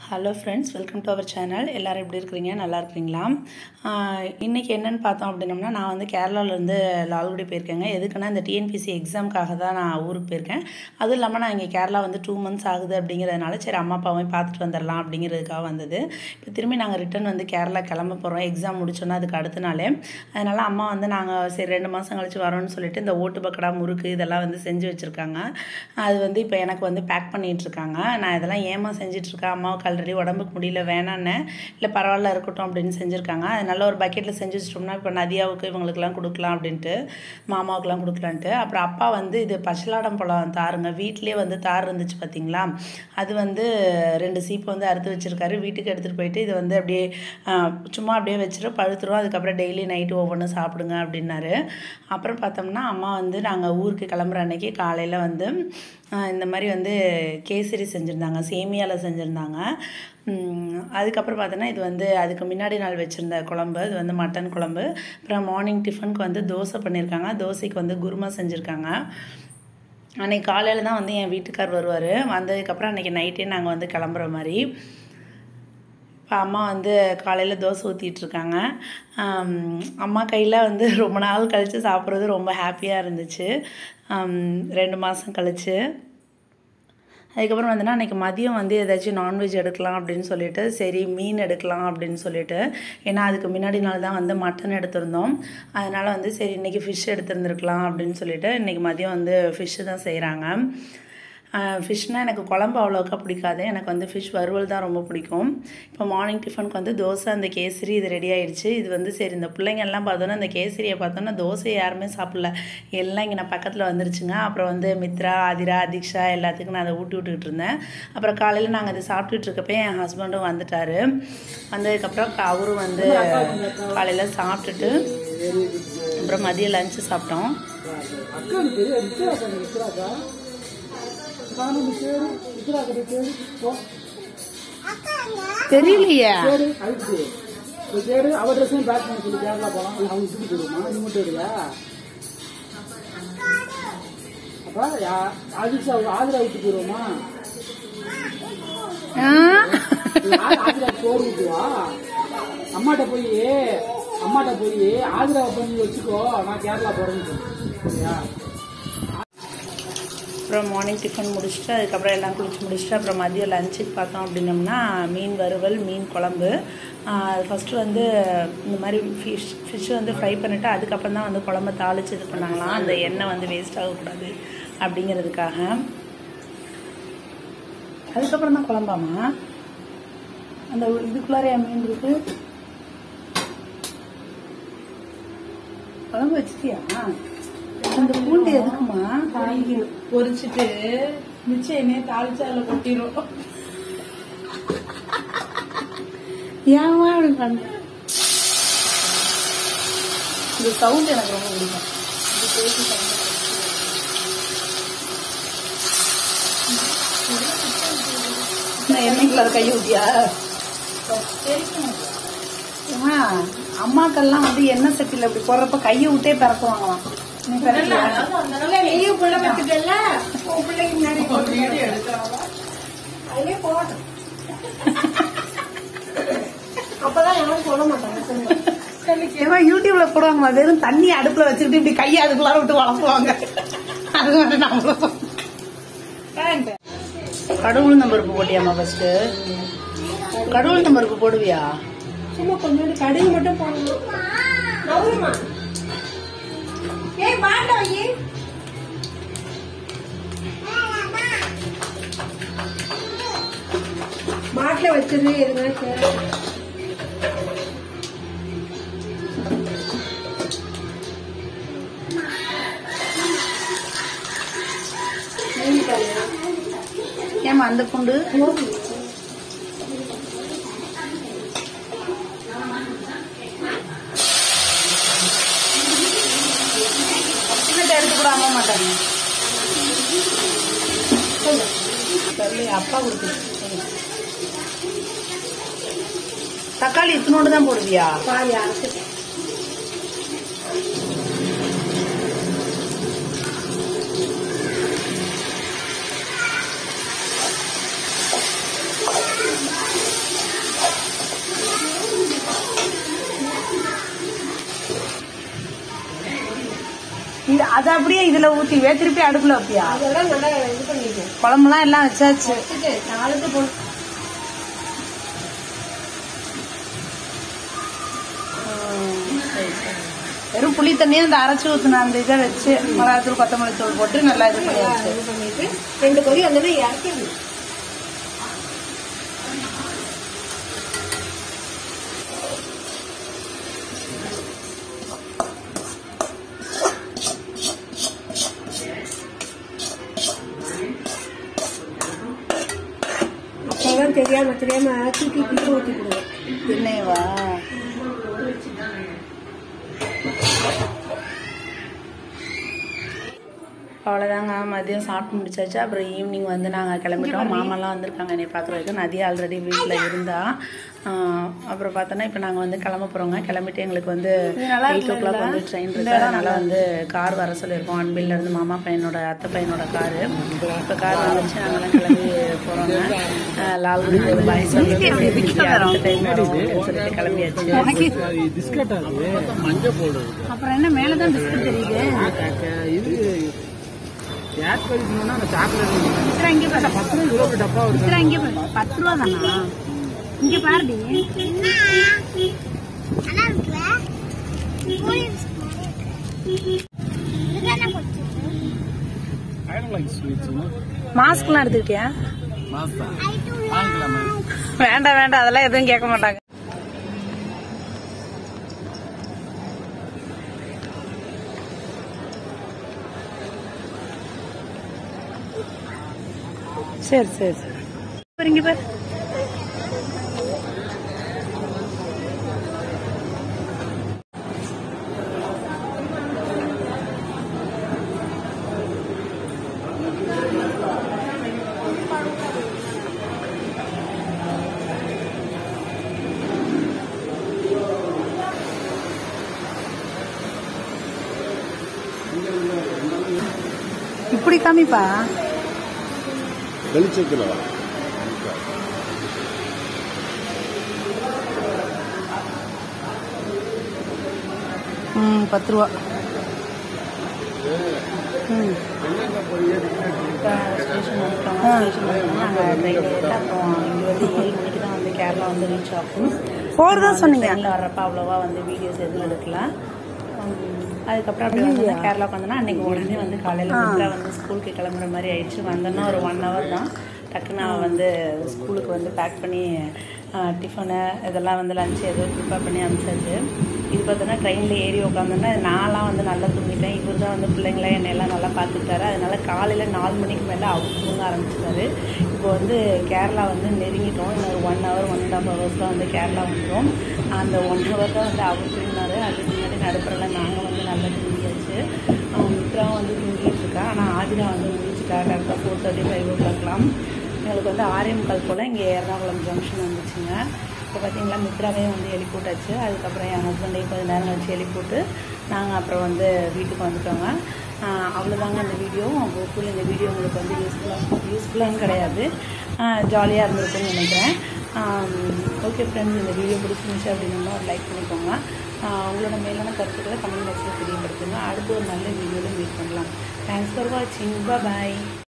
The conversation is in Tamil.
Hello friends welcome to our channel எல்லோரும் எப்படி இருக்கிறீங்க நல்லா இருக்கிறீங்களா இன்றைக்கி என்னென்னு பார்த்தோம் அப்படின்னம்னா நான் வந்து கேரளாவிலேருந்து லால்குடி போயிருக்கேங்க எதுக்குன்னா இந்த டிஎன்பிசி எக்ஸாமுக்காக தான் நான் ஊருக்கு போயிருக்கேன் அதுவும் இல்லாமல் நான் இங்கே கேரளா வந்து டூ மந்த்ஸ் ஆகுது அப்படிங்கிறதுனால சரி அம்மா அப்பாவையும் பார்த்துட்டு வந்துடலாம் அப்படிங்கிறதுக்காக வந்தது இப்போ திரும்பி நாங்கள் ரிட்டன் வந்து கேரளா கிளம்ப போகிறோம் எக்ஸாம் முடிச்சோன்னா அதுக்கு அடுத்த நாளே அதனால் அம்மா வந்து நாங்கள் சரி ரெண்டு மாதம் கழிச்சு வரோம்னு சொல்லிட்டு இந்த ஓட்டு பக்கடா முறுக்கு இதெல்லாம் வந்து செஞ்சு வச்சுருக்காங்க அது வந்து இப்போ எனக்கு வந்து பேக் பண்ணிகிட்டு இருக்காங்க நான் இதெல்லாம் ஏமா செஞ்சிட்ருக்கேன் அம்மாவுக்கு ஆல்ரெடி உடம்புக்கு முடியல வேணான்னு இல்லை பரவாயில்ல இருக்கட்டும் அப்படின்னு செஞ்சுருக்காங்க அது நல்ல ஒரு பக்கெட்டில் செஞ்சு வச்சிட்டோம்னா இப்போ நதியாவுக்கு இவங்களுக்குலாம் கொடுக்கலாம் அப்படின்ட்டு மாமாவுக்குலாம் கொடுக்கலான்ட்டு அப்புறம் அப்பா வந்து இது பச்சலாடம் பழம் தாருங்க வீட்டிலே வந்து தார் இருந்துச்சு பார்த்தீங்களா அது வந்து ரெண்டு சீப்பு வந்து அறுத்து வச்சுருக்காரு வீட்டுக்கு எடுத்துகிட்டு போயிட்டு இது வந்து அப்படியே ஆஹ், சும்மா அப்படியே வச்சுட்டு பழுத்துரும் அதுக்கப்புறம் டெய்லி நைட்டு ஒவ்வொன்று சாப்பிடுங்க அப்படின்னாரு அப்புறம் பார்த்தோம்னா அம்மா வந்து நாங்கள் ஊருக்கு கிளம்புற அன்னைக்கு காலையில் வந்து ஆஹ், இந்த மாதிரி வந்து கேசரி செஞ்சுருந்தாங்க சேமியாவில் செஞ்சுருந்தாங்க உம், அதுக்கப்புறம் பார்த்தோன்னா இது வந்து அதுக்கு முன்னாடி நாள் வச்சுருந்த குழம்பு அது வந்து மட்டன் குழம்பு அப்புறம் மார்னிங் டிஃபனுக்கு வந்து தோசை பண்ணியிருக்காங்க தோசைக்கு வந்து குருமா செஞ்சுருக்காங்க அன்னைக்கு காலையில் தான் வந்து என் வீட்டுக்கார் வருவார் வந்ததுக்கப்புறம் அன்றைக்கி நைட்டே நாங்கள் வந்து கிளம்புற மாதிரி இப்போ அம்மா வந்து காலையில் தோசை ஊற்றிட்டு இருக்காங்க ஆம், அம்மா கையில் வந்து ரொம்ப நாள் கழித்து சாப்பிட்றது ரொம்ப ஹாப்பியாக இருந்துச்சு ஆம், ரெண்டு மாதம் கழித்து அதுக்கப்புறம் வந்துன்னா அன்றைக்கி மதியம் வந்து ஏதாச்சும் நான்வெஜ் எடுக்கலாம் அப்படின்னு சொல்லிட்டு சரி மீன் எடுக்கலாம் அப்படின்னு சொல்லிட்டு ஏன்னா அதுக்கு முன்னாடி நாள் தான் வந்து மட்டன் எடுத்திருந்தோம் அதனால் வந்து சரி இன்றைக்கி ஃபிஷ் எடுத்திருந்துருக்கலாம் அப்படின்னு சொல்லிட்டு இன்றைக்கி மதியம் வந்து ஃபிஷ்ஷு தான் செய்கிறாங்க ஃபிஷ்னால் எனக்கு குழம்பு அவ்வளோக்கா பிடிக்காது எனக்கு வந்து ஃபிஷ் வறுவல் தான் ரொம்ப பிடிக்கும் இப்போ மார்னிங் டிஃபனுக்கு வந்து தோசை அந்த கேசரி இது ரெடி ஆயிடுச்சு இது வந்து சரி இந்த பிள்ளைங்க எல்லாம் பார்த்தோன்னா இந்த கேசரியை பார்த்தோன்னா தோசை யாருமே சாப்பிடல எல்லாம் இங்கே நான் பக்கத்தில் வந்துருச்சுங்க அப்புறம் வந்து மித்ரா ஆதிரா தீக்ஷா எல்லாத்துக்கும் நான் அதை ஊட்டி விட்டுக்கிட்டு இருந்தேன் அப்புறம் காலையில் நாங்கள் அதை சாப்பிட்டுட்டு இருக்கப்ப என் ஹஸ்பண்டும் வந்துட்டார் வந்ததுக்கப்புறம் அவரும் வந்து காலையில் சாப்பிட்டுட்டு அப்புறம் மதியம் லஞ்சு சாப்பிட்டோம் అక్కడ తెలియదు ఇచ్చాక ఇచ్చాక కాను పేరు ఇక్కడ అక్కడ పేరు தெரியலையே பேரு அழுத்து ஒரு பேரு அவ ட்ரெஸ்ஸையும் பேக் பண்ண சொல்லி கேரளா போலாம் அவங்க சுத்தி போடுமா நீ மட்டும் இருக்க அப்ப யா- ஆதிஷா ஆதிரா விட்டு போயிருவோமா ஆதிரா சோறு விட்டுவா அம்மாட்ட போய் அம்மாட்ட போய் ஆதிராவை பண்ணி வச்சுக்கோ நான் கேரளா போறேன்னு சொல்லு சரியா அப்புறம் மார்னிங் டிஃபன் முடிச்சுட்டு அதுக்கப்புறம் எல்லாம் குளிச்சு முடிச்சுட்டு அப்புறம் மதியம் லஞ்சுக்கு பார்த்தோம் அப்படின்னம்னா மீன் வறுவல் மீன் குழம்பு ஃபஸ்ட்டு வந்து இந்த மாதிரி ஃபிஷ் ஃபிஷ் வந்து ஃப்ரை பண்ணிவிட்டு அதுக்கப்புறம் தான் வந்து குழம்ப தாளித்து இது பண்ணாங்களாம் அந்த எண்ணெய் வந்து வேஸ்ட் ஆகக்கூடாது அப்படிங்கிறதுக்காக அதுக்கப்புறம் தான் குழம்பாமா அந்த இதுக்குள்ளார மீன் இருக்கு குழம்பு வச்சிட்டியா அந்த பூண்டு எதுக்குமா பொரிச்சிட்டு மிச்சம் என்னைய தாளிச்சு அதுல கொட்டிரும் ஏமா அப்படி பண்ண இந்த சவுண்ட் எனக்கு ரொம்ப பிடிக்கும் நான் என்னைக்குள்ள அதை கையை ஊட்டியா ஏம்மா, அம்மாக்கெல்லாம் வந்து எண்ணெய் சட்டியில் இப்படி போடுறப்ப கையை விட்டே பிறக்குவாங்களாம் நீ பிறக்கலையா? நீயும் புள்ள பத்துட்டல உன் பிள்ளைக்கு முன்னாடி வீடியோ எடுக்கிறாங்க அதுலயே போகட்டும் அப்பதான் யாரும் சொல்ல மாட்டாங்க சொல்லுங்க ஏமா யூடியூப்ல போடுவாங்களா வெறும் தண்ணி அடுப்புல வச்சுக்கிட்டு இப்படி கையை அதுக்குள்ளார விட்டு வளர்ப்புவாங்க அது மட்டும் நம்மளும் கடவுள் நம்பருக்கு போட்டியாமா ஃபர்ஸ்ட் கடவுள் நம்பருக்கு போடுவியா சும்மா கொஞ்சோண்டு கடுகு மட்டும் போடணும் நவுருமா ஏய் பாண்டா வை பாட்டில வச்சிருந்து எதுனா சரி ஏமா அந்த பூண்டு சின்னத்தை எடுத்து கூட அம்மா மாட்டாங்க சொல்லு அப்பா கொடுத்து தக்காளி இத்தினோடு தான் போடுவியா பாரு யாருக்கு அதை அப்படியே இதுல ஊத்திவே திருப்பி அடுப்புல வைப்பியா அதெல்லாம் நல்லா இது பண்ணிட்டேன் குழம்புலாம் எல்லாம் வச்சாச்சு வச்சுட்டு நாளுக்கு போன வெறும் புளி தண்ணியும் அந்த அரைச்சி ஊத்துன அந்த இதை வச்சு மிளகாத்தூள் கொத்தமல்லி தூள் போட்டு நல்லா இது பண்ணியாச்சு இது பண்ணிட்டு ரெண்டு கொதி வந்தோடனே இறக்கிடணும் அப்பதான் தெரியாம தெரியாம தூக்கி தூக்கி ஊத்தி போடுவேன் என்னவா அவ்வளோதாங்க மதியம் சாப்பிட்டு முடிச்சாச்சு அப்புறம் ஈவினிங் வந்து நாங்கள் கிளம்பிட்டோம் மாமாலாம் வந்திருக்காங்க என்னை பார்க்குறதுக்கு நதி ஆல்ரெடி வீட்டில் இருந்தா ஆஹ் அப்புறம் பார்த்தோன்னா இப்போ நாங்கள் வந்து கிளம்ப போகிறோங்க கிளம்பிட்டு எங்களுக்கு வந்து எயிட் ஓ கிளாக் வந்து ட்ரெயின் இருக்கு அதனால வந்து கார் வர சொல்லியிருக்கோம் அன்பில்ல இருந்து மாமா பையனோட அத்தை பையனோட காரு இப்போ கார் வந்துச்சு நாங்களாம் கிளம்பி போகிறோங்க லால்குடி ஒரு பாய் சொல்லி அடுத்த டைம் வரும் அப்படின்னு சொல்லிட்டு கிளம்பியாச்சு பிஸ்கட் அது மஞ்சள் போடுறது அப்புறம் என்ன மேலே தான் பிஸ்கட் தெரியுது இது கேட்பரி சொன்னா அந்த சாக்லேட் இங்கே பாரு பத்து ரூபா இவ்வளோ டப்பா வருது இங்கே பாரு பத்து ரூபா தானா இங்கே பாருடி மாஸ்க்லாம் எடுத்துக்கிட்டியா மாசா வாங்கிக்கலாமா வேண்டாம் வேண்டாம் அதெல்லாம் எதுவும் கேட்க மாட்டாங்க சரி சரி சரி பாரு, இங்க பாரு இப்படி காமிப்பா வெளிச்சத்தில் ம் பத்து ரூபா ம் ஸ்டேஷன் வந்துட்டோம் ஸ்டேஷன் வந்து நாங்கள் ட்ரெயின் ஏறிட்டு அப்புறம் இங்கே வந்து ஏழு மணிக்கு தான் வந்து கேரளா வந்து ரீச் ஆகும் ஃபோர் தான் சொன்னீங்க ட்ரெயினில் வர்றப்ப அவ்வளோவா வந்து வீடியோஸ் எதுவும் எடுக்கல உம், அதுக்கப்புறம் அப்படி வந்து கேரளாவுக்கு வந்தோன்னா அன்னைக்கு உடனே வந்து காலையில் மித்ரா வந்து ஸ்கூலுக்கு கிளம்புற மாதிரி ஆயிடுச்சு வந்தோன்னா ஒரு ஒன் ஹவர் தான் டக்குன்னு அவன் வந்து ஸ்கூலுக்கு வந்து பேக் பண்ணி டிஃபனு இதெல்லாம் வந்து லஞ்ச் எதுவும் ப்ரிப்பேர் பண்ணி அனுப்பிச்சாச்சு இது பார்த்தோன்னா ட்ரெயினில் ஏறி உட்காந்தோன்னா நான்லாம் வந்து நல்லா தூங்கிட்டேன் இவர் தான் வந்து பிள்ளைங்கள என்னையெல்லாம் நல்லா பார்த்துக்கிட்டாரு அதனால காலையில் நாலு மணிக்கு மேலே அவர் தூங்க ஆரம்பிச்சிட்டாரு இப்போ வந்து கேரளா வந்து நெருங்கிட்டோம் இன்னொரு one hour one and half ஹவர்ஸில் வந்து கேரளா வந்துடும் அந்த ஒன் ஹவர் தான் வந்து அவர் தூங்கினாரு அதுக்கு முன்னாடி நடுப்புறலாம் நாங்கள் வந்து நல்லா தூங்கியாச்சு அவன் மித்ராவும் வந்து தூங்கிட்டு இருக்கா ஆனால் ஆதிரா வந்து முடிச்சுட்டா கரெக்டாக ஃபோர் தேர்ட்டி ஃபைவ் ஓ கிளாக்லாம் எங்களுக்கு வந்து ஆறே முக்கால் போல் இங்கே எர்ணாகுளம் ஜங்ஷன் வந்துச்சுங்க இப்போ பார்த்தீங்களா மித்ராவே வந்து எழுப்பிவிட்டாச்சு அதுக்கப்புறம் என் ஹஸ்பண்டையும் கொஞ்சம் நேரம் கழிச்சு எழுப்பிவிட்டு நாங்கள் அப்புறம் வந்து வீட்டுக்கு வந்துட்டோங்க ஆஹ் அவ்வளோதாங்க இந்த வீடியோ ஹோப்ஃபுல் இந்த வீடியோ உங்களுக்கு வந்து யூஸ்ஃபுல்லாக யூஸ்ஃபுல்லான்னு கிடையாது ஜாலியாக இருந்திருக்கும்னு நினைக்கிறேன் ஓகே ஃப்ரெண்ட்ஸ் இந்த வீடியோ பிடிச்சிருந்துச்சு அப்படின்னா ஒரு லைக் பண்ணிக்கோங்க ஆஹ் உங்களோட மேலான கருத்துக்களை கமெண்ட் பாக்ஸில் தெரியப்படுத்துங்க அடுத்து ஒரு நல்ல வீடியோவில் மீட் பண்ணலாம் தேங்க்ஸ் ஃபார் வாட்சிங் பாய்